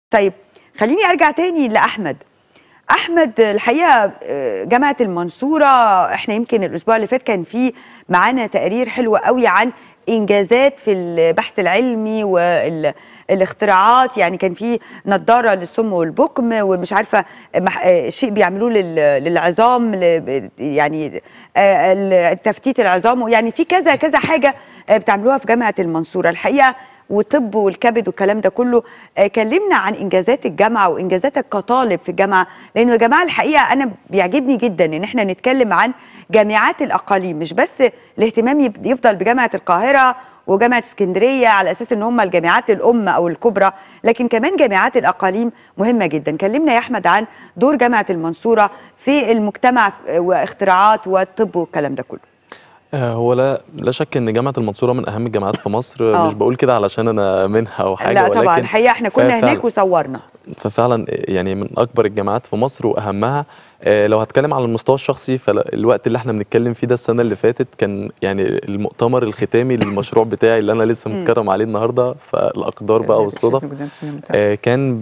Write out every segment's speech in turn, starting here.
طيب خليني ارجع تاني لاحمد احمد الحقيقه جامعه المنصوره احنا يمكن الاسبوع اللي فات كان في معانا تقرير حلو قوي عن انجازات في البحث العلمي والاختراعات يعني كان في نظاره للصم والبكم ومش عارفه شيء بيعملوه للعظام يعني تفتيت العظام يعني في كذا كذا حاجه بتعملوها في جامعه المنصوره الحقيقه والطب والكبد والكلام ده كله كلمنا عن انجازات الجامعه وانجازاتك كطالب في الجامعه لانه يا جماعه الحقيقه انا بيعجبني جدا ان احنا نتكلم عن جامعات الاقاليم مش بس الاهتمام يفضل بجامعه القاهره وجامعه اسكندريه على اساس ان هم الجامعات الام او الكبرى لكن كمان جامعات الاقاليم مهمه جدا كلمنا يا احمد عن دور جامعه المنصوره في المجتمع واختراعات والطب والكلام ده كله هو لا لا شك ان جامعه المنصوره من اهم الجامعات في مصر أوه. مش بقول كده علشان انا منها او حاجه لا ولكن طبعا الحقيقه احنا كنا هناك وصورنا ففعلا يعني من اكبر الجامعات في مصر واهمها لو هتكلم على المستوى الشخصي فالوقت اللي احنا بنتكلم فيه ده السنه اللي فاتت كان يعني المؤتمر الختامي للمشروع بتاعي اللي انا لسه متكرم عليه النهارده فالاقدار بقى والصدف كان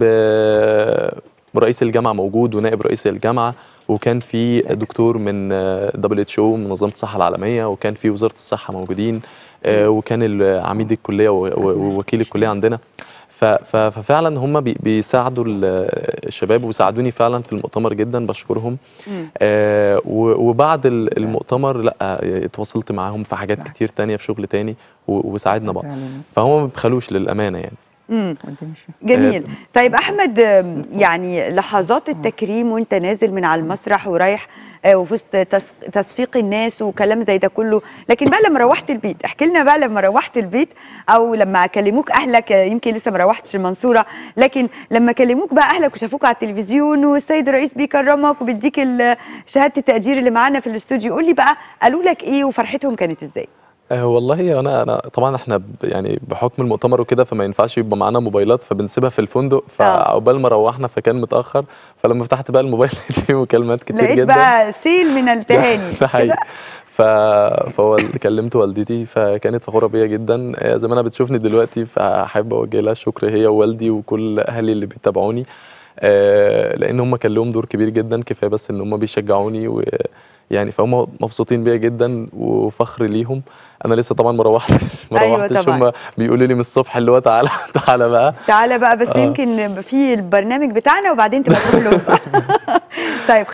رئيس الجامعه موجود ونائب رئيس الجامعه وكان في دكتور من دبليو اتش او منظمه الصحه العالميه وكان في وزاره الصحه موجودين وكان عميد الكليه ووكيل الكليه عندنا ففعلا هم بيساعدوا الشباب وساعدوني فعلا في المؤتمر جدا بشكرهم آه وبعد المؤتمر لا اتواصلت معاهم في حاجات كتير تانية في شغل تاني وساعدنا بعض فهم ما بيبخلوش للامانه يعني امم جميل طيب احمد يعني لحظات التكريم وانت نازل من على المسرح ورايح وفي وسط تصفيق الناس وكلام زي ده كله لكن بقى لما روحت البيت احكي لنا بقى لما روحت البيت او لما كلموك اهلك يمكن لسه ما روحتش المنصوره لكن لما كلموك بقى اهلك وشافوك على التلفزيون والسيد الرئيس بيكرمك وبيديك شهاده التقدير اللي معانا في الاستوديو قول لي بقى قالوا لك ايه وفرحتهم كانت ازاي أه والله انا انا طبعا احنا يعني بحكم المؤتمر وكده فما ينفعش يبقى معانا موبايلات فبنسيبها في الفندق فعقبال ما روحنا فكان متاخر فلما فتحت بقى الموبايل لقيت فيه مكالمات كتير لقيت جدا بقى سيل من التهاني ده حقيقي ف... فكلمت والدتي فكانت فخوره بيا جدا زي ما انا بتشوفني دلوقتي فاحب اوجه لها الشكر هي ووالدي وكل اهلي اللي بيتابعوني أه لان هم كان لهم دور كبير جدا كفايه بس ان هم بيشجعوني و يعني فهم مبسوطين بيا جدا وفخر ليهم انا لسه طبعا ما روحتش ما أيوة روحتش هم بيقولوا لي من الصبح اللي هو تعالى تعالى بقى تعالى بقى بس آه. يمكن في البرنامج بتاعنا وبعدين تبقى تروح له طيب